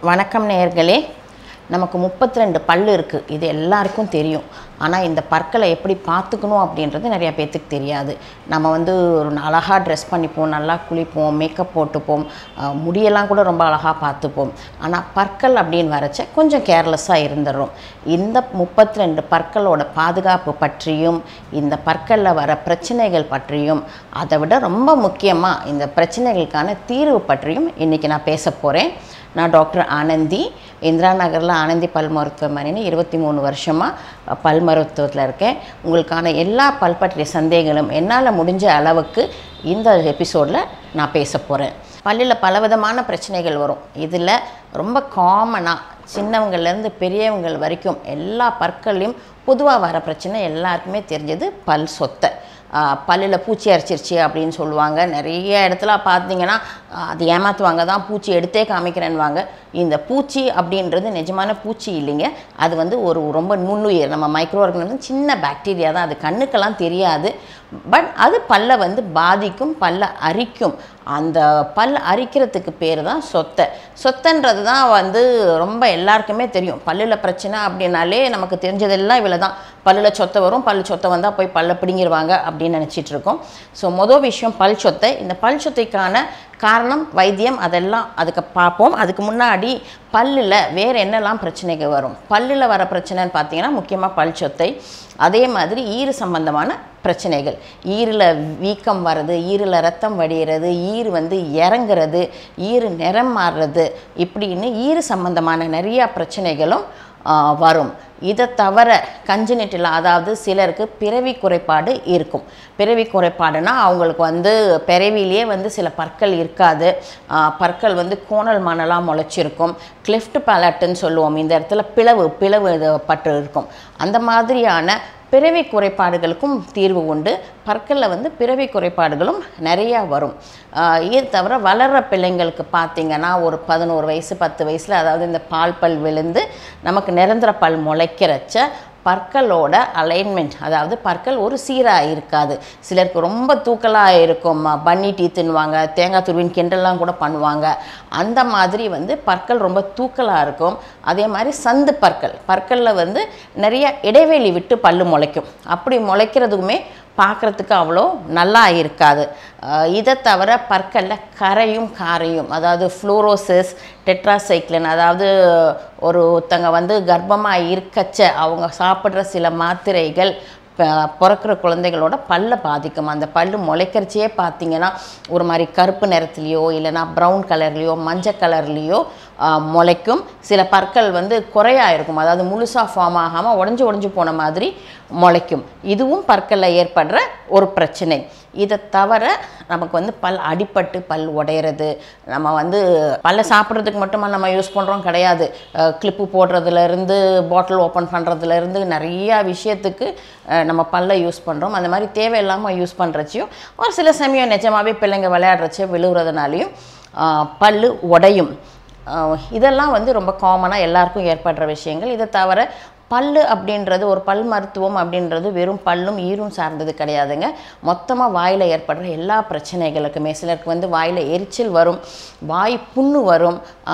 வணக்கம் நேயர்களே நமக்கு முப்பத்தி ரெண்டு பல்லு இருக்குது இது எல்லாருக்கும் தெரியும் ஆனால் இந்த பற்களை எப்படி பார்த்துக்கணும் அப்படின்றது நிறைய பேர்த்துக்கு தெரியாது நம்ம வந்து ஒரு அழகாக ட்ரெஸ் பண்ணிப்போம் நல்லா குளிப்போம் மேக்கப் போட்டுப்போம் அஹ், முடியெல்லாம் கூட ரொம்ப அழகாக பார்த்துப்போம் ஆனால் பற்கள் அப்படின்னு வரச்ச கொஞ்சம் கேர்லெஸ்ஸாக இருந்துடுறோம் இந்த முப்பத்தி ரெண்டு பற்களோட பாதுகாப்பு பற்றியும் இந்த பற்களில் வர பிரச்சனைகள் பற்றியும் அதை விட ரொம்ப முக்கியமாக இந்த பிரச்சனைகளுக்கான தீர்வு பற்றியும் இன்றைக்கி நான் பேச போகிறேன் நான் டாக்டர் ஆனந்தி இந்திரா நகரில் ஆனந்தி பல் மருத்துவமனைன்னு இருபத்தி மூணு வருஷமாக பல் மருத்துவத்தில் இருக்கேன் உங்களுக்கான எல்லா பல் பற்றிய சந்தேகங்களும் என்னால் முடிஞ்ச அளவுக்கு இந்த எபிசோடில் நான் பேச போகிறேன் பல்லில் பலவிதமான பிரச்சனைகள் வரும் இதில் ரொம்ப காமனாக சின்னவங்கள்லேருந்து பெரியவங்கள் வரைக்கும் எல்லா பற்கள்லையும் பொதுவாக வர பிரச்சனை எல்லாருக்குமே தெரிஞ்சது பல் சொத்தை பல்லில் பூச்சி அரிச்சிருச்சு அப்படின்னு சொல்லுவாங்க நிறைய இடத்துல பார்த்தீங்கன்னா ஆஹ், அது ஏமாற்றுவாங்க தான் பூச்சி எடுத்தே காமிக்கிறேன்னுவாங்க இந்த பூச்சி அப்படின்றது நிஜமான பூச்சி இல்லைங்க அது வந்து ஒரு ரொம்ப நுண்ணுயிர் நம்ம மைக்ரோ ஆர்கனிசம் சின்ன பாக்டீரியா தான் அது கண்ணுக்கெல்லாம் தெரியாது பட் அது பல்லை வந்து பாதிக்கும் பல்லை அரிக்கும் அந்த பல் அரிக்கிறதுக்கு பேர் தான் சொத்தை சொத்தைன்றது தான் வந்து ரொம்ப எல்லாருக்குமே தெரியும் பல்லில் பிரச்சனை அப்படின்னாலே நமக்கு தெரிஞ்சதெல்லாம் இவ்வளோ தான் பல்லில் சொத்தை வரும் பல் சொத்தை வந்தால் போய் பல்லை பிடுங்கிடுவாங்க அப்படின்னு நினச்சிட்டு இருக்கோம் ஸோ மொதல் விஷயம் பல் சொத்தை இந்த பல் சொத்தைக்கான காரணம் வைத்தியம் அதெல்லாம் அதுக்கு பார்ப்போம் அதுக்கு முன்னாடி பல்லில் வேறு என்னெல்லாம் பிரச்சனைகள் வரும் பல்லில் வர பிரச்சனைன்னு பார்த்தீங்கன்னா முக்கியமாக பல் சொத்தை அதே மாதிரி ஈறு சம்பந்தமான பிரச்சனைகள் ஈரில் வீக்கம் வர்றது ஈரில் ரத்தம் வடிகிறது ஈறு வந்து இறங்குறது ஈறு நிறம் மாறுறது இப்படின்னு ஈறு சம்பந்தமான நிறையா பிரச்சனைகளும் ஆ, வரும் இதை தவிர கஞ்சினிட்டில் அதாவது சிலருக்கு பிறவி குறைபாடு இருக்கும் பிறவி குறைபாடுனா அவங்களுக்கு வந்து பிறவிலேயே வந்து சில பற்கள் இருக்காது ஆ, பற்கள் வந்து கோணல் மணலாக முளைச்சிருக்கும் கிளிஃப்ட் பேலட்டுன்னு சொல்லுவோம் இந்த இடத்துல பிளவு பிளவு இது பட்டு இருக்கும் அந்த மாதிரியான பிறவி குறைபாடுகளுக்கும் தீர்வு உண்டு பற்களில் வந்து பிறவி குறைபாடுகளும் நிறையா வரும் ஆஹ் இது தவிர வளர்கிற பிள்ளைங்களுக்கு பார்த்தீங்கன்னா ஒரு பதினோரு வயசு பத்து வயசில் அதாவது இந்த பால் பல் விழுந்து நமக்கு நிரந்தர பல் முளைக்கிறச்ச பற்களோட அலைன்மெண்ட் அதாவது பற்கள் ஒரு சீராக இருக்காது சிலருக்கு ரொம்ப தூக்கலாக இருக்கும் பன்னி டீத்துன்னுவாங்க தேங்காய் துருவின் கிண்டல்லாம் கூட பண்ணுவாங்க அந்த மாதிரி வந்து பற்கள் ரொம்ப தூக்கலாக இருக்கும் அதே மாதிரி சந்து பற்கள் பற்களில் வந்து நிறைய இடைவெளி விட்டு பல்லு முளைக்கும் அப்படி முளைக்கிறதுக்குமே பார்க்குறதுக்கு அவ்வளோ நல்லா இருக்காது அஹ் இதை தவிர பற்களில் கரையும் காரையும் அதாவது ஃப்ளூரோசிஸ் டெட்ராசைக்ளின் அதாவது ஒரு ஒருத்தங்க வந்து கர்ப்பமாக இருக்கச்ச அவங்க சாப்பிட்ற சில மாத்திரைகள் ப- பிறக்கிற குழந்தைகளோட பல்லை பாதிக்கும் அந்த பல்லு முளைக்கிறச்சே பார்த்தீங்கன்னா ஒரு மாதிரி கருப்பு நிறத்துலையோ இல்லைன்னா ப்ரௌன் கலர்லேயோ மஞ்சள் கலர்லேயோ முளைக்கும் சில பற்கள் வந்து குறையா இருக்கும் அதாவது முழுசாக ஃபார்ம் ஆகாமல் உடஞ்சி உடஞ்சி போன மாதிரி முளைக்கும் இதுவும் பற்களில் ஏற்படுற ஒரு பிரச்சனை இதை தவிர நமக்கு வந்து பல் அடிபட்டு பல் உடையிறது நம்ம வந்து பல்லை சாப்பிட்றதுக்கு மட்டுமா நம்ம யூஸ் பண்ணுறோம் கிடையாது கிளிப்பு போடுறதுலேருந்து பாட்டில் ஓப்பன் பண்ணுறதுலேருந்து நிறையா விஷயத்துக்கு அஹ், நம்ம பல்லை யூஸ் பண்ணுறோம் அந்த மாதிரி தேவையில்லாமல் யூஸ் பண்ணுறச்சையும் ஒரு சில சமயம் நிஜமாவே பிள்ளைங்க விளையாடுறச்சே விழுவுறதுனாலையும் அஹ், பல்லு உடையும் அஹ், இதெல்லாம் வந்து ரொம்ப காமனாக எல்லாருக்கும் ஏற்படுற விஷயங்கள் இதை தவிர பல்லு அப்படின்றது ஒரு பல் மருத்துவம் அப்படின்றது வெறும் பல்லும் ஈரும் சார்ந்தது கிடையாதுங்க மொத்தமாக வாயில் ஏற்படுற எல்லா பிரச்சனைகளுக்குமே சிலருக்கு வந்து வாயில் எரிச்சல் வரும் வாய் புண்ணு வரும்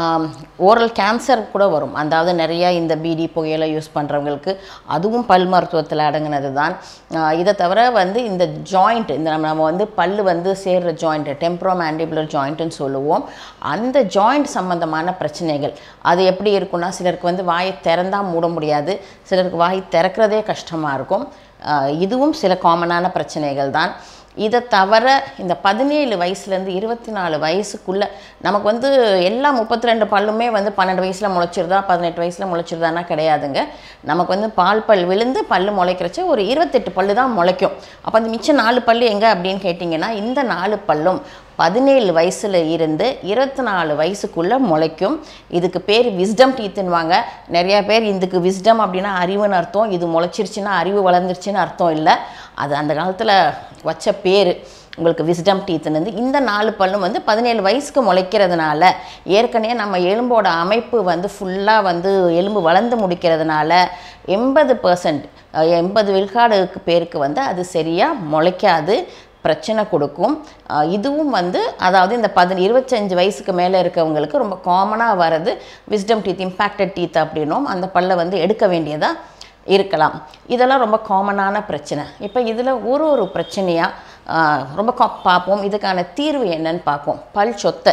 ஓரல் கேன்சர் கூட வரும் அதாவது நிறையா இந்த பீடி புகையில யூஸ் பண்ணுறவங்களுக்கு அதுவும் பல் மருத்துவத்தில் அடங்கினது தான் ஆஹ் இதை தவிர வந்து இந்த ஜாயிண்ட் இந்த நம்ம நம்ம வந்து பல்லு வந்து சேர்ற ஜாயிண்ட் டெம்ப்ரோ மேண்டிபுலர் ஜாயிண்ட்டுன்னு சொல்லுவோம் அந்த ஜாயிண்ட் சம்பந்தமான பிரச்சனைகள் அது எப்படி இருக்கும்னா சிலருக்கு வந்து வாயை திறந்தா மூட முடியாது சிலருக்கு வாய் திறக்கிறதே கஷ்டமாக இருக்கும் ஆஹ் இதுவும் சில காமனான பிரச்சனைகள் தான் இதை தவிர இந்த பதினேழு வயசுலேருந்து இருபத்தி நாலு வயசுக்குள்ளே நமக்கு வந்து எல்லா முப்பத்தி ரெண்டு பல்லுமே வந்து பன்னெண்டு வயசில் முளைச்சிருதா பதினெட்டு வயசில் முளைச்சிருதானா கிடையாதுங்க நமக்கு வந்து பால் பல் விழுந்து பல்லு முளைக்கிறச்ச ஒரு இருபத்தெட்டு பல்லு தான் முளைக்கும் அப்போ அந்த மிச்சம் நாலு பல்லு எங்கே அப்படின்னு கேட்டிங்கன்னா இந்த நாலு பல்லும் பதினேழு வயசில் இருந்து இருபத்தி நாலு வயசுக்குள்ளே முளைக்கும் இதுக்கு பேர் விஸ்டம் டீத்துன்னுவாங்க நிறையா பேர் இதுக்கு விஸ்டம் அப்படின்னா அறிவுன்னு அர்த்தம் இது முளைச்சிருச்சுன்னா அறிவு வளர்ந்துருச்சுன்னு அர்த்தம் இல்லை அது அந்த காலத்தில் வச்ச பேர் உங்களுக்கு விஸ்டம் டீத்துன்னு வந்து இந்த நாலு பல்லும் வந்து பதினேழு வயசுக்கு முளைக்கிறதுனால ஏற்கனவே நம்ம எலும்போட அமைப்பு வந்து ஃபுல்லாக வந்து எலும்பு வளர்ந்து முடிக்கிறதுனால எண்பது பர்சன்ட் எண்பது விழுக்காடுக்கு பேருக்கு வந்து அது சரியாக முளைக்காது பிரச்சனை கொடுக்கும் அஹ் இதுவும் வந்து அதாவது இந்த பதின இருபத்தஞ்சு வயசுக்கு மேலே இருக்கவங்களுக்கு ரொம்ப காமனாக வர்றது விஸ்டம் டீத் இம்பேக்டட் டீத் அப்படின்னும் அந்த பல்லை வந்து எடுக்க வேண்டியதாக இருக்கலாம் இதெல்லாம் ரொம்ப காமனான பிரச்சனை இப்போ இதில் ஒரு ஒரு பிரச்சனையாக ரொம்ப கா பார்ப்போம் இதுக்கான தீர்வு என்னன்னு பார்ப்போம் பல் சொத்தை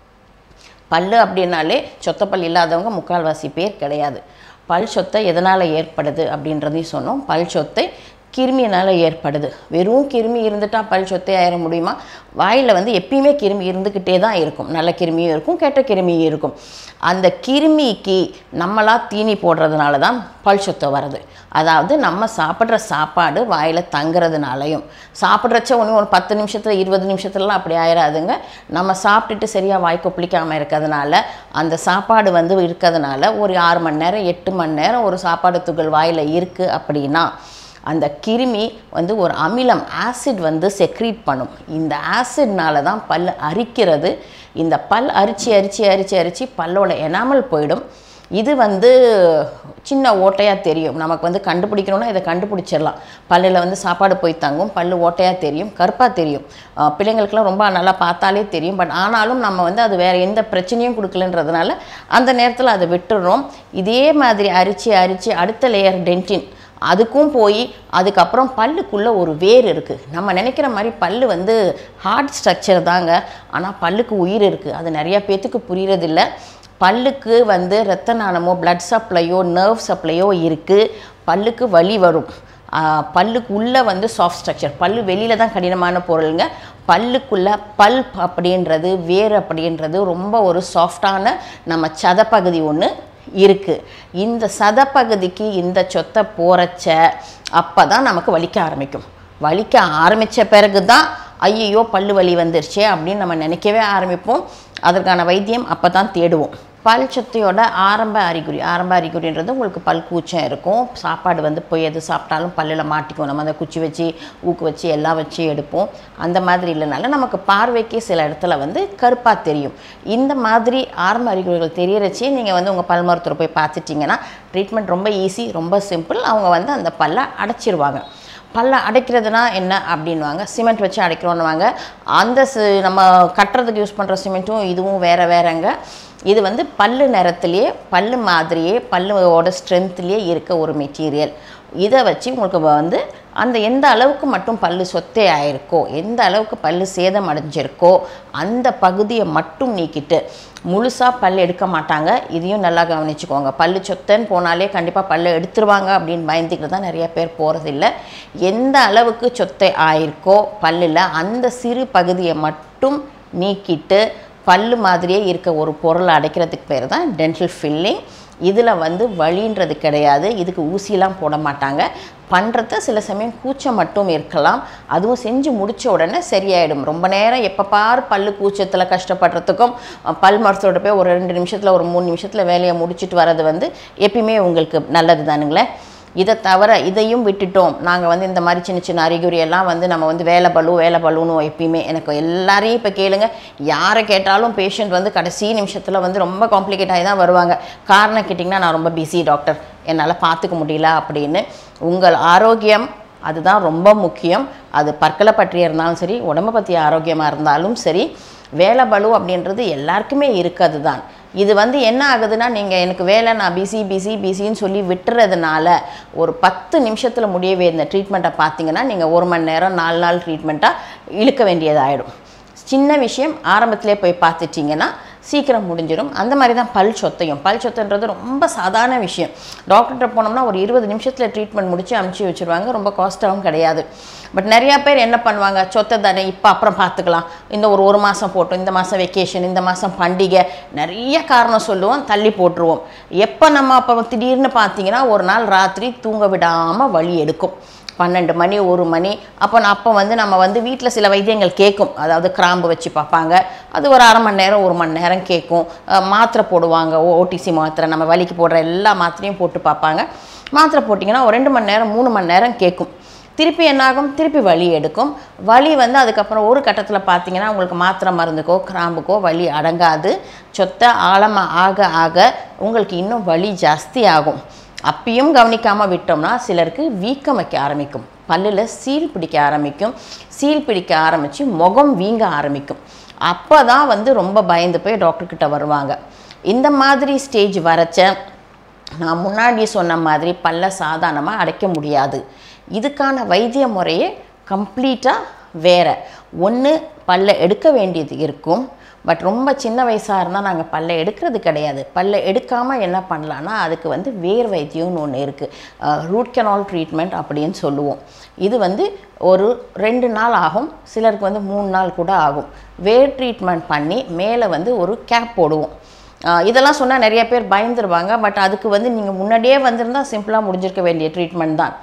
பல்லு அப்படின்னாலே சொத்தப்பல் இல்லாதவங்க முக்கால்வாசி பேர் கிடையாது பல் சொத்தை எதனால் ஏற்படுது அப்படின்றதையும் சொன்னோம் பல் சொத்தை கிருமியினால் ஏற்படுது வெறும் கிருமி இருந்துட்டா பல் சொத்தை ஆயிட முடியுமா வாயில் வந்து எப்பயுமே கிருமி இருந்துக்கிட்டே தான் இருக்கும் நல்ல கிருமியும் இருக்கும் கெட்ட கிருமியும் இருக்கும் அந்த கிருமிக்கு நம்மளா தீனி போடுறதுனால தான் பல் சொத்தை வருது அதாவது நம்ம சாப்பிட்ற சாப்பாடு வாயில் தங்குறதுனாலையும் சாப்பிட்றச்ச ஒன்று ஒரு பத்து நிமிஷத்தில் இருபது நிமிஷத்துலலாம் அப்படி ஆயிடாதுங்க நம்ம சாப்பிட்டுட்டு சரியாக வாய் கொப்பளிக்காமல் இருக்கிறதுனால அந்த சாப்பாடு வந்து இருக்கிறதுனால ஒரு ஆறு மணி நேரம் எட்டு மணி நேரம் ஒரு சாப்பாடு துகள் வாயில் இருக்குது அப்படின்னா அந்த கிருமி வந்து ஒரு அமிலம் ஆசிட் வந்து செக்ரீட் பண்ணும் இந்த ஆசிட்னால தான் பல் அரிக்கிறது இந்த பல் அரிச்சு அரிச்சு அரிச்சு அரிச்சு பல்லோட எனாமல் போயிடும் இது வந்து சின்ன ஓட்டையாக தெரியும் நமக்கு வந்து கண்டுபிடிக்கணும்னா இதை கண்டுபிடிச்சிடலாம் பல்லில் வந்து சாப்பாடு போய் தங்கும் பல்லு ஓட்டையாக தெரியும் கருப்பாக தெரியும் அஹ் பிள்ளைங்களுக்குலாம் ரொம்ப நல்லா பார்த்தாலே தெரியும் பட் ஆனாலும் நம்ம வந்து அது வேறு எந்த பிரச்சனையும் கொடுக்கலன்றதுனால அந்த நேரத்தில் அதை விட்டுடுறோம் இதே மாதிரி அரிச்சு அரிச்சு அடுத்த லேயர் டென்டின் அதுக்கும் போய் அதுக்கப்புறம் பல்லுக்குள்ளே ஒரு வேர் இருக்குது நம்ம நினைக்கிற மாதிரி பல்லு வந்து ஹார்ட் ஸ்ட்ரக்சர் தாங்க ஆனால் பல்லுக்கு உயிர் இருக்குது அது நிறைய பேத்துக்கு புரியறதில்ல பல்லுக்கு வந்து ரத்த நாணமோ blood சப்ளையோ நர்வ் சப்ளையோ இருக்குது பல்லுக்கு வலி வரும் ஆஹ் பல்லுக்கு உள்ளே வந்து சாஃப்ட் ஸ்ட்ரக்சர் பல்லு வெளியில் தான் கடினமான பொருளுங்க பல்லுக்குள்ளே பல்ப் அப்படின்றது வேர் அப்படின்றது ரொம்ப ஒரு சாஃப்டான நம்ம சதப்பகுதி ஒன்று இருக்குது இந்த சதப்பகுதிக்கு இந்த சொத்தை போகிறச்ச அப்போ தான் நமக்கு வலிக்க ஆரம்பிக்கும் வலிக்க ஆரம்பித்த பிறகு தான் ஐயையோ பல்லு வலி வந்துருச்சே அப்படின்னு நம்ம நினைக்கவே ஆரம்பிப்போம் அதற்கான வைத்தியம் அப்போ தான் தேடுவோம் பல் சொத்தையோட ஆரம்ப அறிகுறி ஆரம்ப அறிகுறின்றது உங்களுக்கு பல் கூச்சம் இருக்கும் சாப்பாடு வந்து போய் எது சாப்பிட்டாலும் பல்லில் மாட்டிக்கும் நம்ம அந்த குச்சி வச்சு ஊக்கு வச்சு எல்லாம் வச்சு எடுப்போம் அந்த மாதிரி இல்லைனால நமக்கு பார்வைக்கே சில இடத்துல வந்து கருப்பாக தெரியும் இந்த மாதிரி ஆரம்ப அறிகுறிகள் தெரியறச்சே நீங்கள் வந்து உங்கள் பல் மருத்துவரை போய் பார்த்துட்டிங்கன்னா ட்ரீட்மெண்ட் ரொம்ப ஈஸி ரொம்ப சிம்பிள் அவங்க வந்து அந்த பல்லை அடைச்சிருவாங்க பல்ல அடைக்கிறதுனா என்ன அப்படின்வாங்க சிமெண்ட் வச்சு அடைக்கிறோன்னுவாங்க அந்த சி- நம்ம கட்டுறதுக்கு யூஸ் பண்ணுற சிமெண்ட்டும் இதுவும் வேறு வேறங்க இது வந்து பல்லு நிறத்துலேயே பல்லு மாதிரியே பல்லுவோட ஸ்ட்ரென்த்லேயே இருக்க ஒரு மெட்டீரியல் இதை வச்சு உங்களுக்கு வந்து அந்த எந்த அளவுக்கு மட்டும் பல்லு சொத்தே ஆயிருக்கோ எந்த அளவுக்கு பல்லு சேதம் அடைஞ்சிருக்கோ அந்த பகுதியை மட்டும் நீக்கிட்டு முழுசாக பல் எடுக்க மாட்டாங்க இதையும் நல்லா கவனிச்சுக்கோங்க பல்லு சொத்தன்னு போனாலே கண்டிப்பாக பல்லை எடுத்துருவாங்க அப்படின்னு பயந்துக்கிட்டு தான் நிறைய பேர் போகிறதில்ல எந்த அளவுக்கு சொத்தை ஆயிருக்கோ பல்லில் அந்த சிறு பகுதியை மட்டும் நீக்கிட்டு பல்லு மாதிரியே இருக்க ஒரு பொருளை அடைக்கிறதுக்கு பேர் தான் டென்டல் ஃபில்லிங் இதில் வந்து வலின்றது கிடையாது இதுக்கு ஊசிலாம் போட மாட்டாங்க பண்ணுறது சில சமயம் கூச்சம் மட்டும் இருக்கலாம் அதுவும் செஞ்சு முடிச்ச உடனே சரியாயிடும் ரொம்ப நேரம் எப்போ பார் பல்லு கூச்சத்தில் கஷ்டப்படுறதுக்கும் அஹ், பல் மருத்துவர்கிட்ட போய் ஒரு ரெண்டு நிமிஷத்தில் ஒரு மூணு நிமிஷத்தில் வேலையை முடிச்சிட்டு வர்றது வந்து எப்பயுமே உங்களுக்கு நல்லது தானுங்களே இதை தவிர இதையும் விட்டுட்டோம் நாங்கள் வந்து இந்த மாதிரி சின்ன சின்ன அறிகுறி எல்லாம் வந்து நம்ம வந்து வேலை பலு வேலை பலுன்னு எப்பயுமே எனக்கு எல்லாரையும் இப்போ கேளுங்க யாரை கேட்டாலும் பேஷண்ட் வந்து கடைசி நிமிஷத்தில் வந்து ரொம்ப காம்ப்ளிகேட் ஆகி தான் வருவாங்க காரணம் கேட்டிங்கன்னா நான் ரொம்ப பிஸி டாக்டர் என்னால் பார்த்துக்க முடியல அப்படின்னு உங்கள் ஆரோக்கியம் அதுதான் ரொம்ப முக்கியம் அது பற்களை பற்றி இருந்தாலும் சரி உடம்பை பற்றி ஆரோக்கியமாக இருந்தாலும் சரி வேலை பலு அப்படின்றது எல்லாருக்குமே இருக்குது தான் இது வந்து என்ன ஆகுதுன்னா நீங்கள் எனக்கு வேலை நான் பிஸி பிஸி பிஸின்னு சொல்லி விட்டுறதுனால ஒரு பத்து நிமிஷத்தில் முடியவே இந்த ட்ரீட்மெண்ட்டை பார்த்தீங்கன்னா நீங்கள் ஒரு மணி நேரம் நாலு நாள் ட்ரீட்மெண்ட்டாக இழுக்க வேண்டியதாயிடும் சின்ன விஷயம் ஆரம்பத்திலே போய் பார்த்துட்டிங்கன்னா சீக்கிரம் முடிஞ்சிடும் அந்த மாதிரி தான் பல் சொத்தையும் பல் சொத்தைன்றது ரொம்ப சாதாரண விஷயம் டாக்டர்கிட்ட போனோம்னா ஒரு இருபது நிமிஷத்தில் ட்ரீட்மெண்ட் முடிச்சு அமுச்சு வச்சுருவாங்க ரொம்ப காஸ்ட்டாகவும் கிடையாது பட் நிறையா பேர் என்ன பண்ணுவாங்க சொத்தை தானே இப்போ அப்புறம் பார்த்துக்கலாம் இந்த ஒரு ஒரு மாதம் போட்டோம் இந்த மாதம் வெக்கேஷன் இந்த மாதம் பண்டிகை நிறைய காரணம் சொல்லுவோம் தள்ளி போட்டுருவோம் எப்போ நம்ம அப்போ திடீர்னு பார்த்தீங்கன்னா ஒரு நாள் ராத்திரி தூங்க விடாமல் வலி எடுக்கும் பன்னெண்டு மணி ஒரு மணி அப்போ நான் அப்போ வந்து நம்ம வந்து வீட்டில் சில வைத்தியங்கள் கேட்கும் அதாவது கிராம்பு வச்சு பார்ப்பாங்க அது ஒரு அரை மணி நேரம் ஒரு மணி நேரம் கேட்கும் அஹ் மாத்திரை போடுவாங்க ஓடிசி மாத்திரை நம்ம வலிக்கு போடுற எல்லா மாத்திரையும் போட்டு பார்ப்பாங்க மாத்திரை போட்டிங்கன்னா ஒரு ரெண்டு மணி நேரம் மூணு மணி நேரம் கேட்கும் திருப்பி என்னாகும் திருப்பி வலி எடுக்கும் வலி வந்து அதுக்கப்புறம் ஒரு கட்டத்தில் பார்த்தீங்கன்னா உங்களுக்கு மாத்திரை மருந்துக்கோ கிராம்புக்கோ வலி அடங்காது சொத்தை ஆழமாக ஆக ஆக உங்களுக்கு இன்னும் வலி ஜாஸ்தி ஆகும் அப்பயும் கவனிக்காமல் விட்டோம்னா சிலருக்கு வீக்கம் வைக்க ஆரம்பிக்கும் பல்லில் சீல் பிடிக்க ஆரம்பிக்கும் சீல் பிடிக்க ஆரம்பித்து முகம் வீங்க ஆரம்பிக்கும் அப்போ தான் வந்து ரொம்ப பயந்து போய் டாக்டர்கிட்ட வருவாங்க இந்த மாதிரி ஸ்டேஜ் வரச்ச நான் முன்னாடி சொன்ன மாதிரி பல்ல சாதாரணமாக அடைக்க முடியாது இதுக்கான வைத்திய முறையே கம்ப்ளீட்டாக வேற ஒன்று பல்ல எடுக்க வேண்டியது இருக்கும் பட் ரொம்ப சின்ன வயசாக இருந்தால் நாங்கள் பல்ல எடுக்கிறது கிடையாது பல்ல எடுக்காமல் என்ன பண்ணலான்னா அதுக்கு வந்து வேர் வைத்தியம்னு ஒன்று இருக்குது ரூட் கெனால் ட்ரீட்மெண்ட் அப்படின்னு சொல்லுவோம் இது வந்து ஒரு ரெண்டு நாள் ஆகும் சிலருக்கு வந்து மூணு நாள் கூட ஆகும் வேர் ட்ரீட்மெண்ட் பண்ணி மேலே வந்து ஒரு கேப் போடுவோம் ஆஹ் இதெல்லாம் சொன்னால் நிறைய பேர் பயந்துருவாங்க பட் அதுக்கு வந்து நீங்கள் முன்னாடியே வந்திருந்தால் சிம்பிளாக முடிஞ்சிருக்க வேண்டிய ட்ரீட்மெண்ட் தான்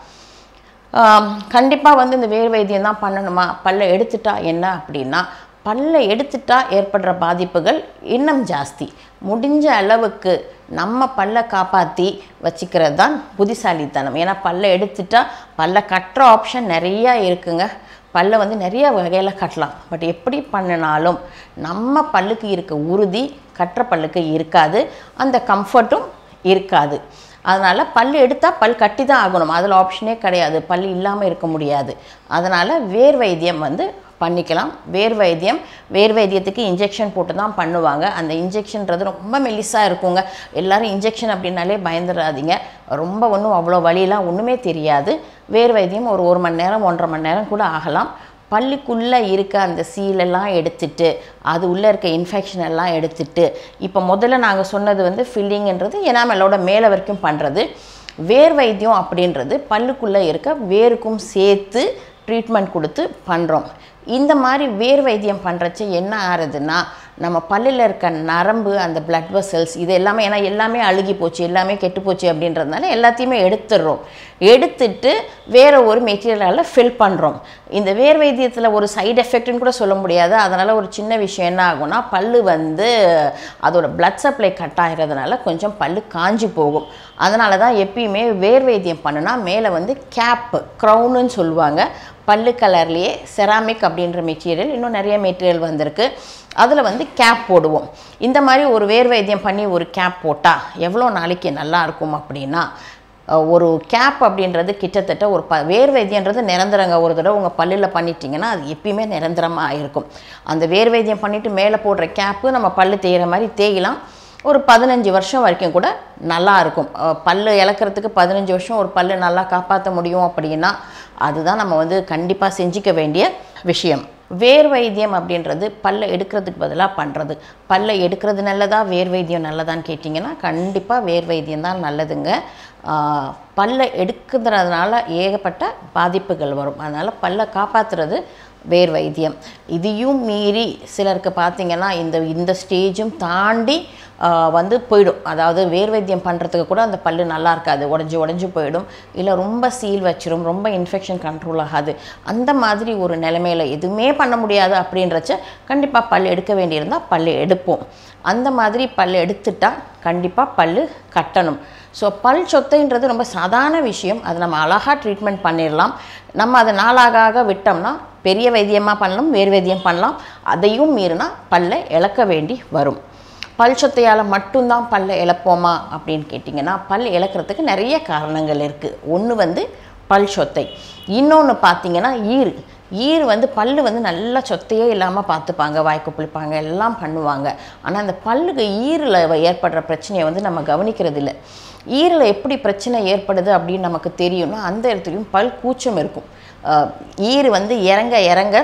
கண்டிப்பாக வந்து இந்த வேர் வைத்தியம் தான் பண்ணணுமா பல்ல எடுத்துட்டா என்ன அப்படின்னா பல்ல எடுத்துட்டா ஏற்படுற பாதிப்புகள் இன்னும் ஜாஸ்தி முடிஞ்ச அளவுக்கு நம்ம பல்ல காப்பாற்றி வச்சுக்கிறது தான் புத்திசாலித்தனம் ஏன்னா பல்ல எடுத்துட்டா பல்ல கட்டுற ஆப்ஷன் நிறையா இருக்குங்க பல்ல வந்து நிறைய வகையில் கட்டலாம் பட் எப்படி பண்ணினாலும் நம்ம பல்லுக்கு இருக்க உறுதி கட்டுற பல்லுக்கு இருக்காது அந்த கம்ஃபர்ட்டும் இருக்காது அதனால் பல் எடுத்தால் பல் கட்டி தான் ஆகணும் அதில் ஆப்ஷனே கிடையாது பல் இல்லாமல் இருக்க முடியாது அதனால் வேர் வைத்தியம் வந்து பண்ணிக்கலாம் வேர் வைத்தியம் வேர் வைத்தியத்துக்கு இன்ஜெக்ஷன் போட்டு தான் பண்ணுவாங்க அந்த இன்ஜெக்ஷன்றது ரொம்ப மெல்லிஸாக இருக்குங்க எல்லாரும் இன்ஜெக்ஷன் அப்படின்னாலே பயந்துடாதீங்க ரொம்ப ஒன்றும் அவ்வளோ வலியெலாம் ஒன்றுமே தெரியாது வேர் வைத்தியம் ஒரு ஒரு மணி நேரம் ஒன்றரை மணி நேரம் கூட ஆகலாம் பல்லுக்குள்ளே இருக்க அந்த சீலெல்லாம் எடுத்துட்டு அது உள்ளே இருக்க இன்ஃபெக்ஷன் எல்லாம் எடுத்துட்டு இப்போ முதல்ல நாங்கள் சொன்னது வந்து ஃபில்லிங்ன்றது எனாமலோட மேலே வரைக்கும் பண்ணுறது வேர் வைத்தியம் அப்படின்றது பல்லுக்குள்ளே இருக்க வேருக்கும் சேர்த்து ட்ரீட்மெண்ட் கொடுத்து பண்ணுறோம் இந்த மாதிரி வேர் வைத்தியம் பண்ணுறச்ச என்ன ஆறுதுன்னா நம்ம பல்லில் இருக்க நரம்பு அந்த பிளட் வெசல்ஸ் இது எல்லாமே ஏன்னா எல்லாமே அழுகி போச்சு எல்லாமே கெட்டு போச்சு அப்படின்றதுனால எல்லாத்தையுமே எடுத்துடுறோம் எடுத்துட்டு வேற ஒரு மெட்டீரியலால் ஃபில் பண்ணுறோம் இந்த வேர் வைத்தியத்தில் ஒரு சைடு எஃபெக்ட்னு கூட சொல்ல முடியாது அதனால் ஒரு சின்ன விஷயம் என்ன ஆகும்னா பல்லு வந்து அதோட பிளட் சப்ளை கட் ஆகிறதுனால கொஞ்சம் பல்லு காஞ்சி போகும் அதனால தான் எப்பயுமே வேர் வைத்தியம் பண்ணுனா மேலே வந்து கேப் க்ரௌனுன்னு சொல்லுவாங்க பல்லு கலர்லேயே செராமிக் அப்படின்ற மெட்டீரியல் இன்னும் நிறைய மெட்டீரியல் வந்திருக்கு அதில் வந்து கேப் போடுவோம் இந்த மாதிரி ஒரு வேர் வைத்தியம் பண்ணி ஒரு கேப் போட்டால் எவ்வளோ நாளைக்கு நல்லா இருக்கும் அப்படின்னா அஹ், ஒரு கேப் அப்படின்றது கிட்டத்தட்ட ஒரு ப வேர் வைத்தியன்றது நிரந்தரங்க ஒரு தடவை உங்கள் பல்லில் பண்ணிட்டீங்கன்னா அது எப்பயுமே நிரந்தரமாக இருக்கும் அந்த வேர் வைத்தியம் பண்ணிவிட்டு மேலே போடுற கேப்பு நம்ம பல்லு தேய்கிற மாதிரி தேய்க்கலாம் ஒரு பதினஞ்சு வருஷம் வரைக்கும் கூட நல்லா இருக்கும் அஹ் பல்லு இழக்கிறதுக்கு பதினஞ்சு வருஷம் ஒரு பல்லு நல்லா காப்பாற்ற முடியும் அப்படின்னா அதுதான் நம்ம வந்து கண்டிப்பாக செஞ்சுக்க வேண்டிய விஷயம் வேர் வைத்தியம் அப்படின்றது பல்லை எடுக்கிறதுக்கு பதிலாக பண்ணுறது பல்லை எடுக்கிறது நல்லதா வேர் வைத்தியம் நல்லதான்னு கேட்டிங்கன்னா கண்டிப்பாக வேர் வைத்தியம் தான் நல்லதுங்க ஆஹ் பல்லை எடுக்கிறதுனால ஏகப்பட்ட பாதிப்புகள் வரும் அதனால் பல்லை காப்பாற்றுறது வேர் வைத்தியம் இதையும் மீறி சிலருக்கு பார்த்தீங்கன்னா இந்த இந்த ஸ்டேஜும் தாண்டி ஆஹ் வந்து போயிடும் அதாவது வேர் வைத்தியம் பண்ணுறதுக்கு கூட அந்த பல்லு நல்லா இருக்காது உடஞ்சி உடஞ்சி போயிடும் இல்லை ரொம்ப சீல் வச்சிரும் ரொம்ப இன்ஃபெக்ஷன் கண்ட்ரோல் ஆகாது அந்த மாதிரி ஒரு நிலைமையில் எதுவுமே பண்ண முடியாது அப்படின்றச்ச கண்டிப்பாக பல் எடுக்க வேண்டியிருந்தால் பல் எடுப்போம் அந்த மாதிரி பல் எடுத்துட்டா கண்டிப்பாக பல் கட்டணும் ஸோ பல் சொத்தைன்றது ரொம்ப சாதாரண விஷயம் அதை நம்ம அழகாக ட்ரீட்மெண்ட் பண்ணிடலாம் நம்ம அதை நாளாக ஆக விட்டோம்னா பெரிய வைத்தியமாக பண்ணலாம் வேறு வைத்தியம் பண்ணலாம் அதையும் மீறினா பல்லை இழக்க வேண்டி வரும் பல் சொத்தையால் மட்டும்தான் பல்லை இழப்போமா அப்படின்னு கேட்டிங்கன்னா பல் இழக்கிறதுக்கு நிறைய காரணங்கள் இருக்குது ஒன்று வந்து பல் சொத்தை இன்னொன்று பார்த்தீங்கன்னா ஈறு ஈறு வந்து பல்லு வந்து நல்லா சொத்தையே இல்லாமல் பார்த்துப்பாங்க வாய்க்கு புளிப்பாங்க எல்லாம் பண்ணுவாங்க ஆனால் அந்த பல்லுக்கு ஈரில் ஏற்படுற பிரச்சனையை வந்து நம்ம கவனிக்கிறது இல்லை ஈரில் எப்படி பிரச்சனை ஏற்படுது அப்படின்னு நமக்கு தெரியும்னா அந்த இடத்துலையும் பல் கூச்சம் இருக்கும் அஹ் ஈறு வந்து இறங்க இறங்க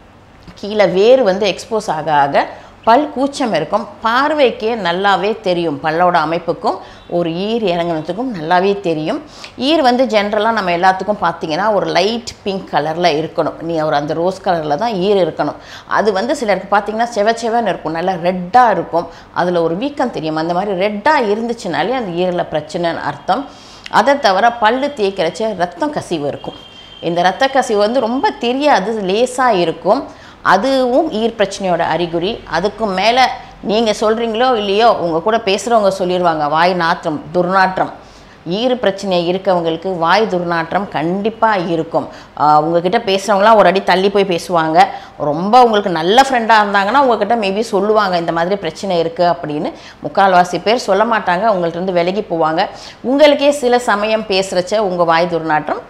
கீழே வேர் வந்து எக்ஸ்போஸ் ஆக ஆக பல் கூச்சம் இருக்கும் பார்வைக்கே நல்லாவே தெரியும் பல்லோட அமைப்புக்கும் ஒரு ஈர் இறங்குனதுக்கும் நல்லாவே தெரியும் ஈர் வந்து ஜென்ரலாக நம்ம எல்லாத்துக்கும் பார்த்தீங்கன்னா ஒரு லைட் பிங்க் கலரில் இருக்கணும் நீ ஒரு அந்த ரோஸ் கலரில் தான் ஈர் இருக்கணும் அது வந்து சிலருக்கு பார்த்தீங்கன்னா செவ செவன்னு இருக்கும் நல்லா ரெட்டாக இருக்கும் அதில் ஒரு வீக்கம் தெரியும் அந்த மாதிரி ரெட்டாக இருந்துச்சுனாலே அந்த ஈரில் பிரச்சனைன்னு அர்த்தம் அதை தவிர பல்லு தேய்க்கிறச்ச ரத்தம் கசிவு இருக்கும் இந்த ரத்த கசிவு வந்து ரொம்ப தெரியாது லேசாக இருக்கும் அதுவும் ஈர் பிரச்சனையோட அறிகுறி அதுக்கும் மேலே நீங்கள் சொல்கிறீங்களோ இல்லையோ உங்கள் கூட பேசுகிறவங்க சொல்லிடுவாங்க வாய் நாற்றம் துர்நாற்றம் ஈறு பிரச்சனை இருக்கவங்களுக்கு வாய் துர்நாற்றம் கண்டிப்பாக இருக்கும் ஆஹ் உங்ககிட்ட பேசுகிறவங்களாம் ஒரு அடி தள்ளி போய் பேசுவாங்க ரொம்ப உங்களுக்கு நல்ல ஃப்ரெண்டாக இருந்தாங்கன்னா உங்ககிட்ட மேபி சொல்லுவாங்க இந்த மாதிரி பிரச்சனை இருக்குது அப்படின்னு முக்கால்வாசி பேர் சொல்ல மாட்டாங்க உங்கள்ட்ட இருந்து விலகி போவாங்க உங்களுக்கே சில சமயம் பேசுகிறச்ச உங்கள் வாய் துர்நாற்றம்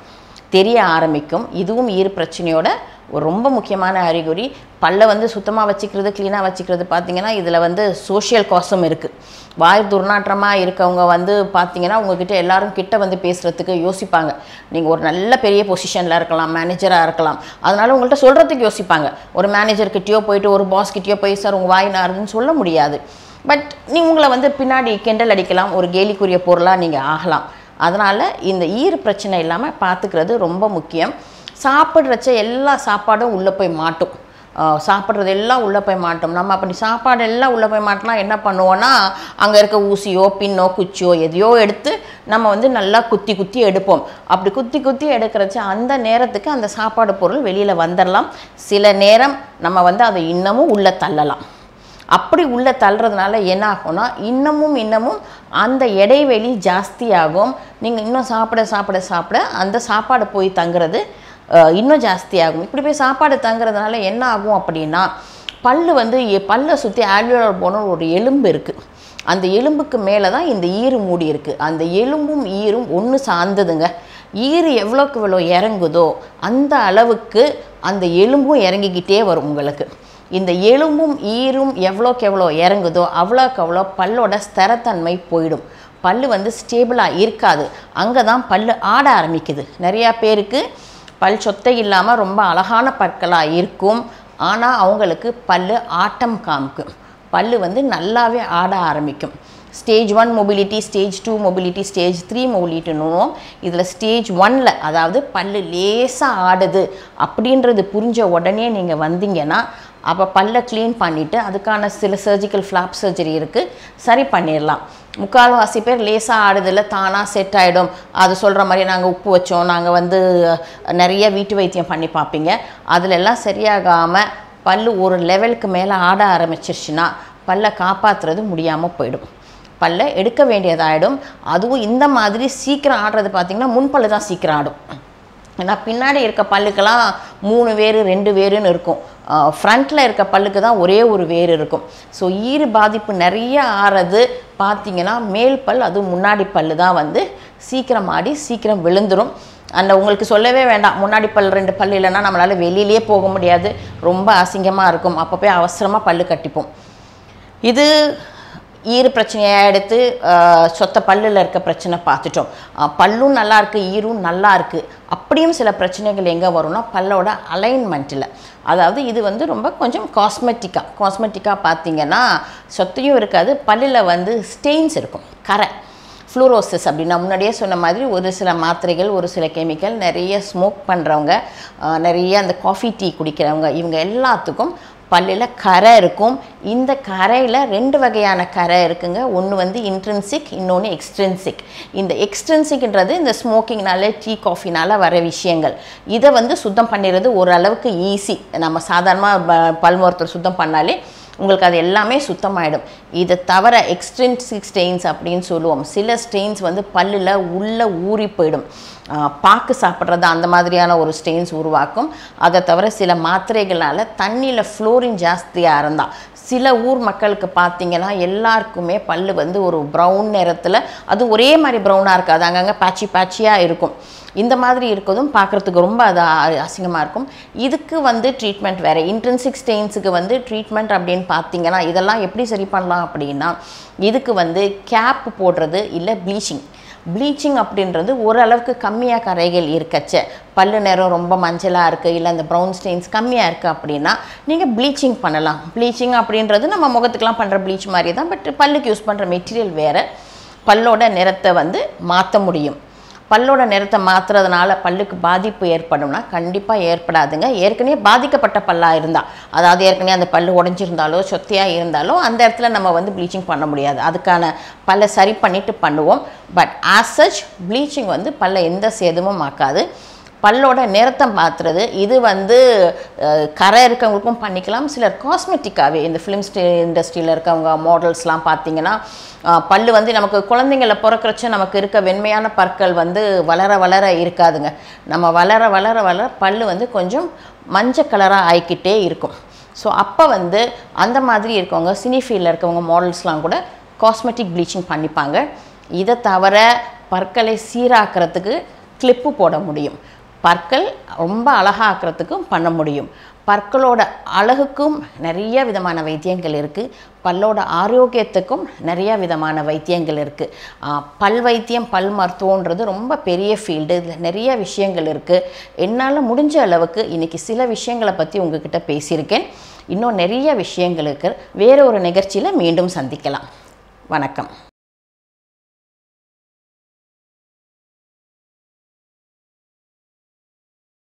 தெரிய ஆரம்பிக்கும் இதுவும் ஈறு பிரச்சனையோட ஒரு ரொம்ப முக்கியமான அறிகுறி பல்லை வந்து சுத்தமாக வச்சுக்கிறது க்ளீனாக வச்சுக்கிறது பார்த்தீங்கன்னா இதில் வந்து சோஷியல் காசும் இருக்குது வாய் துர்நாற்றமாக இருக்கவங்க வந்து பார்த்தீங்கன்னா உங்ககிட்ட எல்லாரும் கிட்ட வந்து பேசுகிறதுக்கு யோசிப்பாங்க நீங்கள் ஒரு நல்ல பெரிய பொசிஷனில் இருக்கலாம் மேனேஜராக இருக்கலாம் அதனால உங்கள்கிட்ட சொல்கிறதுக்கு யோசிப்பாங்க ஒரு மேனேஜர்கிட்டயோ போயிட்டு ஒரு பாஸ் கிட்டயோ போய் சார் உங்கள் வாய் நாருதுன்னு சொல்ல முடியாது பட் நீ உங்களை வந்து பின்னாடி கிண்டல் அடிக்கலாம் ஒரு கேலிக்குரிய பொருளாக நீங்கள் ஆகலாம் அதனால் இந்த ஈறு பிரச்சனை இல்லாமல் பார்த்துக்கிறது ரொம்ப முக்கியம் சாப்பிட்றச்ச எல்லா சாப்பாடும் உள்ளே போய் மாட்டும் ஆஹ் சாப்பிட்றது எல்லாம் உள்ளே போய் மாட்டோம் நம்ம அப்படி சாப்பாடு எல்லாம் உள்ளே போய் மாட்டினா என்ன பண்ணுவோன்னா அங்கே இருக்க ஊசியோ பின்னோ குச்சியோ எதையோ எடுத்து நம்ம வந்து நல்லா குத்தி குத்தி எடுப்போம் அப்படி குத்தி குத்தி எடுக்கிறச்ச அந்த நேரத்துக்கு அந்த சாப்பாடு பொருள் வெளியில் வந்துடலாம் சில நேரம் நம்ம வந்து அதை இன்னமும் உள்ளே தள்ளலாம் அப்படி உள்ளே தள்ளுறதுனால என்ன ஆகும்னா இன்னமும் இன்னமும் அந்த இடைவெளி ஜாஸ்தியாகும் நீங்கள் இன்னும் சாப்பிட சாப்பிட சாப்பிட அந்த சாப்பாடு போய் தங்குறது அஹ், இன்னும் ஜாஸ்தியாகும் இப்படி போய் சாப்பாடு தங்குறதுனால என்ன ஆகும் அப்படின்னா பல்லு வந்து எ- பல்லை சுற்றி ஆல்வியோலர் போன ஒரு எலும்பு இருக்குது அந்த எலும்புக்கு மேலே தான் இந்த ஈறு மூடி இருக்குது அந்த எலும்பும் ஈரும் ஒன்று சார்ந்ததுங்க ஈறு எவ்வளோக்கு எவ்வளோ இறங்குதோ அந்த அளவுக்கு அந்த எலும்பும் இறங்கிக்கிட்டே வரும் உங்களுக்கு இந்த எலும்பும் ஈரும் எவ்வளோக்கு எவ்வளோ இறங்குதோ அவ்வளோக்கு அவ்வளோ பல்லோட ஸ்திரத்தன்மை போயிடும் பல்லு வந்து ஸ்டேபிளாக இருக்காது அங்கே தான் பல்லு ஆட ஆரம்பிக்குது நிறையா பேருக்கு பல் சொத்தை இல்லாமல் ரொம்ப அழகான பற்களாக இருக்கும் ஆனால் அவங்களுக்கு பல்லு ஆட்டம் காமிக்கும் பல்லு வந்து நல்லாவே ஆட ஆரம்பிக்கும் stage one mobility stage two mobility stage three மொபிலிட்டினும் இதில் ஸ்டேஜ் ஒன்ல அதாவது பல்லு லேசாக ஆடுது அப்படின்றது புரிஞ்ச உடனே நீங்கள் வந்தீங்கன்னா அப்போ பல்லை க்ளீன் பண்ணிவிட்டு அதுக்கான சில சர்ஜிக்கல் ஃப்ளாப் சர்ஜரி இருக்குது சரி பண்ணிடலாம் முக்கால்வாசி பேர் லேசாக ஆடுதில் தானாக செட் ஆகிடும் அது சொல்கிற மாதிரி நாங்கள் உப்பு வச்சோம் நாங்கள் வந்து நிறைய வீட்டு வைத்தியம் பண்ணி பார்ப்பீங்க அதுல எல்லாம் சரியாகாமல் பல்லு ஒரு லெவலுக்கு மேலே ஆட ஆரம்பிச்சிருச்சுன்னா பல்லை காப்பாற்றுறது முடியாமல் போயிடும் பல்லை எடுக்க வேண்டியதாயிடும் அதுவும் இந்த மாதிரி சீக்கிரம் ஆடுறது பார்த்திங்கன்னா முன்பல்லு தான் சீக்கிரம் ஆடும் ஏன்னா பின்னாடி இருக்க பல்லுக்கெல்லாம் மூணு வேறு ரெண்டு வேறுன்னு இருக்கும் ஃப்ரண்ட்டில் இருக்க பல்லுக்கு தான் ஒரே ஒரு வேறு இருக்கும் ஸோ ஈறு பாதிப்பு நிறைய ஆறது பார்த்தீங்கன்னா மேல் பல் அதுவும் முன்னாடி பல்லு தான் வந்து சீக்கிரம் ஆடி சீக்கிரம் விழுந்துரும் அந்த உங்களுக்கு சொல்லவே வேண்டாம் முன்னாடி பல் ரெண்டு பல் இல்லைன்னா நம்மளால் வெளியிலேயே போக முடியாது ரொம்ப அசிங்கமாக இருக்கும் அப்போ போய் அவசரமாக பல்லு கட்டிப்போம் இது ஈறு பிரச்சனையாக எடுத்து ஆஹ், சொத்த பல்லில் இருக்க பிரச்சனை பார்த்துட்டோம் ஆஹ், பல்லும் நல்லா இருக்கு ஈரும் நல்லா இருக்கு அப்படியும் சில பிரச்சனைகள் எங்கே வரும்னா பல்லோட அலைன்மெண்ட்டில் அதாவது இது வந்து ரொம்ப கொஞ்சம் காஸ்மெட்டிக்காக காஸ்மெட்டிக்காக பார்த்தீங்கன்னா சொத்தையும் இருக்காது பல்லில் வந்து ஸ்டெயின்ஸ் இருக்கும் கரை ஃப்ளூரோசிஸ் அப்படின்னா முன்னாடியே சொன்ன மாதிரி ஒரு சில மாத்திரைகள் ஒரு சில கெமிக்கல் நிறைய ஸ்மோக் பண்ணுறவங்க நிறைய அந்த காஃபி டீ குடிக்கிறவங்க இவங்க எல்லாத்துக்கும் பல்லில் கரை இருக்கும் இந்த கரையில் ரெண்டு வகையான கரை இருக்குங்க ஒன்று வந்து இன்ட்ரென்சிக் இன்னொன்று எக்ஸ்ட்ரென்சிக் இந்த எக்ஸ்ட்ரென்சிக்ன்றது இந்த ஸ்மோக்கிங்னால டீ காஃபினால வர விஷயங்கள் இதை வந்து சுத்தம் பண்ணிடுறது ஓரளவுக்கு ஈஸி நம்ம சாதாரணமாக பல் மருத்துவர் சுத்தம் பண்ணாலே உங்களுக்கு அது எல்லாமே சுத்தமாயிடும் இதை தவிர எக்ஸ்ட்ரென்சிக் ஸ்டெயின்ஸ் அப்படின்னு சொல்லுவோம் சில ஸ்டெயின்ஸ் வந்து பல்லில் உள்ளே ஊறி போயிடும் ஆஹ் பாக்கு சாப்பிட்றது அந்த மாதிரியான ஒரு ஸ்டெயின்ஸ் உருவாக்கும் அதை தவிர சில மாத்திரைகளால் தண்ணியில் ஃப்ளோரின் ஜாஸ்தியாக இருந்தால் சில ஊர் மக்களுக்கு பார்த்தீங்கன்னா எல்லாருக்குமே பல்லு வந்து ஒரு ப்ரௌன் நிறத்தில் அது ஒரே மாதிரி ப்ரௌனாக இருக்காது அங்கங்கே பேட்சி பேட்சியாக இருக்கும் இந்த மாதிரி இருக்கிறதும் பார்க்குறதுக்கு ரொம்ப அது அ- அசிங்கமாக இருக்கும் இதுக்கு வந்து ட்ரீட்மெண்ட் வேறு இன்ட்ரென்சிக் ஸ்டெயின்ஸுக்கு வந்து ட்ரீட்மெண்ட் அப்படின்னு பார்த்தீங்கன்னா இதெல்லாம் எப்படி சரி பண்ணலாம் அப்படின்னா இதுக்கு வந்து கேப் போடுறது இல்லை ப்ளீச்சிங் ப்ளீச்சிங் அப்படின்றது ஓரளவுக்கு கம்மியாக கரைகள் இருக்கச்ச பல்லு நேரம் ரொம்ப மஞ்சளாக இருக்குது இல்லை அந்த ப்ரௌன் ஸ்டெயின்ஸ் கம்மியாக இருக்குது அப்படின்னா நீங்கள் ப்ளீச்சிங் பண்ணலாம் ப்ளீச்சிங் அப்படின்றது நம்ம முகத்துக்கெலாம் பண்ணுற ப்ளீச் மாதிரி தான் பட் பல்லுக்கு யூஸ் பண்ணுற மெட்டீரியல் வேறு பல்லோட நிறத்தை வந்து மாற்ற முடியும் பல்லோட நிறத்தை மாற்றுறதுனால பல்லுக்கு பாதிப்பு ஏற்படும்னா கண்டிப்பாக ஏற்படாதுங்க ஏற்கனவே பாதிக்கப்பட்ட பல்லாக இருந்தால் அதாவது ஏற்கனவே அந்த பல்லு உடைஞ்சிருந்தாலோ சொத்தையாக இருந்தாலோ அந்த இடத்துல நம்ம வந்து ப்ளீச்சிங் பண்ண முடியாது அதுக்கான பல்லை சரி பண்ணிட்டு பண்ணுவோம் பட் ஆஸ் சச் ப்ளீச்சிங் வந்து பல்லை எந்த சேதமும் ஆக்காது பல்லோட நிறத்தை மாற்றுறது இது வந்து அஹ், கரை இருக்கவங்களுக்கும் பண்ணிக்கலாம் சிலர் காஸ்மெட்டிக்காகவே இந்த ஃபிலிம் ஸ்டே இண்டஸ்ட்ரியில் இருக்கவங்க மாடல்ஸ்லாம் பார்த்தீங்கன்னா அஹ், பல்லு வந்து நமக்கு குழந்தைங்கள பிறக்கிறச்ச நமக்கு இருக்க வெண்மையான பற்கள் வந்து வளர வளர இருக்காதுங்க நம்ம வளர வளர வளர பல்லு வந்து கொஞ்சம் மஞ்சள் கலராக ஆயிக்கிட்டே இருக்கும் ஸோ அப்போ வந்து அந்த மாதிரி இருக்கவங்க சினி ஃபீல்டில் இருக்கவங்க மாடல்ஸ்லாம் கூட காஸ்மெட்டிக் ப்ளீச்சிங் பண்ணிப்பாங்க இதை தவிர பற்களை சீராக்கிறதுக்கு கிளிப்பு போட முடியும் பற்கள் ரொம்ப அழகாக்கிறதுக்கும் பண்ண முடியும் பற்களோட அழகுக்கும் நிறைய விதமான வைத்தியங்கள் இருக்குது பல்லோட ஆரோக்கியத்துக்கும் நிறைய விதமான வைத்தியங்கள் இருக்குது பல் வைத்தியம் பல் மருத்துவன்றது ரொம்ப பெரிய ஃபீல்டு இதில் நிறைய விஷயங்கள் இருக்குது என்னால் முடிஞ்ச அளவுக்கு இன்றைக்கி சில விஷயங்களை பற்றி உங்ககிட்ட பேசியிருக்கேன் இன்னும் நிறைய விஷயங்கள் இருக்குது வேறு ஒரு நிகழ்ச்சியில் மீண்டும் சந்திக்கலாம் வணக்கம்